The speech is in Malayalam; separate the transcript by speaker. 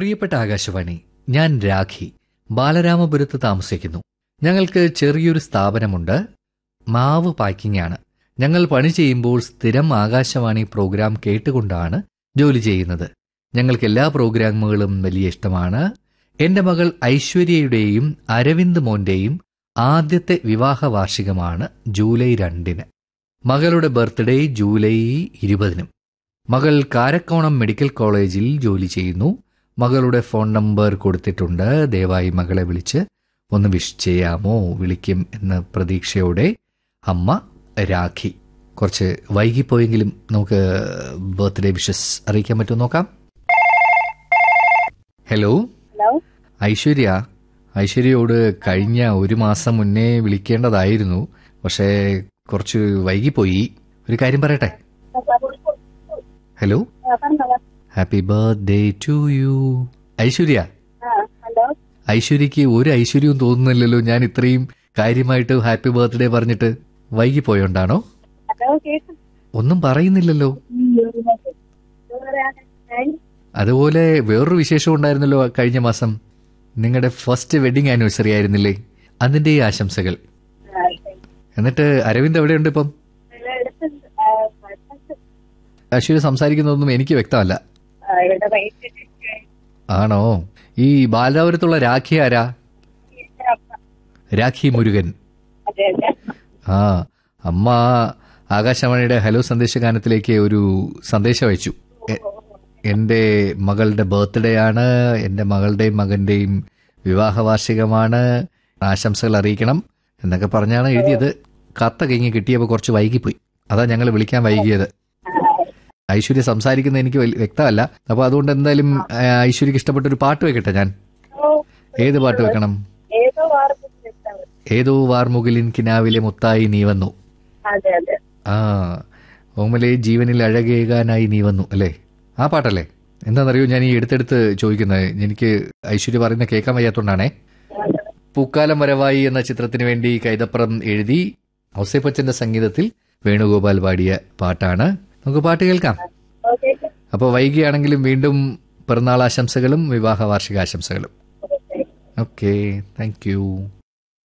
Speaker 1: പ്രിയപ്പെട്ട ആകാശവാണി ഞാൻ രാഖി ബാലരാമപുരത്ത് താമസിക്കുന്നു ഞങ്ങൾക്ക് ചെറിയൊരു സ്ഥാപനമുണ്ട് മാവ് പാക്കിംഗ് ആണ് ഞങ്ങൾ പണി ചെയ്യുമ്പോൾ സ്ഥിരം ആകാശവാണി പ്രോഗ്രാം കേട്ടുകൊണ്ടാണ് ജോലി ചെയ്യുന്നത് ഞങ്ങൾക്ക് എല്ലാ പ്രോഗ്രാമുകളും വലിയ ഇഷ്ടമാണ് എന്റെ മകൾ ഐശ്വര്യയുടെയും അരവിന്ദ് മോന്റെയും ആദ്യത്തെ വിവാഹ വാർഷികമാണ് ജൂലൈ രണ്ടിന് മകളുടെ ബർത്ത്ഡേ ജൂലൈ ഇരുപതിനും മകൾ കാരക്കോണം മെഡിക്കൽ കോളേജിൽ ജോലി ചെയ്യുന്നു മകളുടെ ഫോൺ നമ്പർ കൊടുത്തിട്ടുണ്ട് ദയവായി മകളെ വിളിച്ച് ഒന്ന് വിഷ് ചെയ്യാമോ വിളിക്കും എന്ന പ്രതീക്ഷയോടെ അമ്മ രാഖി കുറച്ച് വൈകിപ്പോയെങ്കിലും നമുക്ക് ബർത്ത്ഡേ വിഷസ് അറിയിക്കാൻ പറ്റുമോ നോക്കാം ഹലോ
Speaker 2: ഹലോ
Speaker 1: ഐശ്വര്യ ഐശ്വര്യയോട് കഴിഞ്ഞ ഒരു മാസം മുന്നേ വിളിക്കേണ്ടതായിരുന്നു പക്ഷേ കുറച്ച് വൈകിപ്പോയി ഒരു കാര്യം പറയട്ടെ hello happy birthday to you Aishwarya
Speaker 2: hello
Speaker 1: ഐശ്വര്യക്ക് ഒരു ഐശ്വര്യവും തോന്നുന്നില്ലല്ലോ ഞാൻ ഇത്രയും കാര്യമായിട്ട് ഹാപ്പി ബർത്ത്ഡേ പറഞ്ഞിട്ട് വൈകിപ്പോയോണ്ടാണോ
Speaker 2: ഹലോ കേട്ടു
Speaker 1: ഒന്നും പറയുന്നില്ലല്ലോ അതുപോലെ വേറൊരു വിശേഷം ഉണ്ടായിരുന്നല്ലോ കഴിഞ്ഞ മാസം നിങ്ങളുടെ ഫസ്റ്റ് വെഡിങ് ആനിവേഴ്സറി ആയിരുന്നില്ലേ അതിന്റെ ഈ ആശംസകൾ എന്നിട്ട് അരവിന്ദ് എവിടെയുണ്ട് ഇപ്പം ഐശ്വര്യ സംസാരിക്കുന്നതൊന്നും എനിക്ക് വ്യക്തമല്ല
Speaker 2: ഇവിടെ റേറ്റ്
Speaker 1: ആണോ ഈ ബാലരാപുരത്തുള്ള രാഖി ആരാ രാഖി മുരുകൻ
Speaker 2: അതെ അതെ
Speaker 1: ആ അമ്മ ആകാശവാണിയുടെ ഹലോ സന്ദേശഗാനത്തിലേക്ക് ഒരു സന്ദേശം അയച്ചു എ- എന്റെ മകളുടെ ബർത്ത്ഡേ ആണ് എന്റെ മകളുടെയും മകന്റെയും വിവാഹ വാർഷികമാണ് ആശംസകൾ അറിയിക്കണം എന്നൊക്കെ പറഞ്ഞാണ് എഴുതിയത് കത്ത കഴിഞ്ഞ് കിട്ടിയപ്പോൾ കുറച്ച് വൈകിപ്പോയി അതാ ഞങ്ങൾ വിളിക്കാൻ വൈകിയത് ഐശ്വര്യ സംസാരിക്കുന്നത് എനിക്ക് വലിയ വ്യക്തമല്ല അപ്പൊ അതുകൊണ്ട് എന്തായാലും ആ, ഐശ്വര്യക്ക് ഇഷ്ടപ്പെട്ട ഒരു പാട്ട് വെക്കട്ടെ ഞാൻ ഏത് പാട്ട് വെക്കണം
Speaker 2: ഏതോ വാർത്ത
Speaker 1: ഏതോ വാർമുകിലിൻ കിനാവിലെ മുത്തായി നീ വന്നു
Speaker 2: അതെ അതെ
Speaker 1: ആ ഓമലെ ജീവനിൽ അഴകേകാനായി നീ വന്നു അല്ലേ ആ പാട്ടല്ലേ എന്താണെന്നറിയോ ഞാൻ ഈ എടുത്തെടുത്ത് ചോദിക്കുന്നത് എനിക്ക് ഐശ്വര്യ പറയുന്ന കേൾക്കാൻ വയ്യാത്തോണ്ടാണേ പൂക്കാലം വരവായി എന്ന ചിത്രത്തിന് വേണ്ടി കൈതപ്രം എഴുതി ഔസേപ്പച്ചന്റെ സംഗീതത്തിൽ വേണുഗോപാൽ പാടിയ പാട്ടാണ് നമുക്ക് പാട്ട് കേൾക്കാം
Speaker 2: ഓക്കെ
Speaker 1: അപ്പോൾ വൈകിയാണെങ്കിലും വീണ്ടും പിറന്നാൾ ആശംസകളും വിവാഹ വാർഷിക ആശംസകളും ഓക്കെ താങ്ക് യു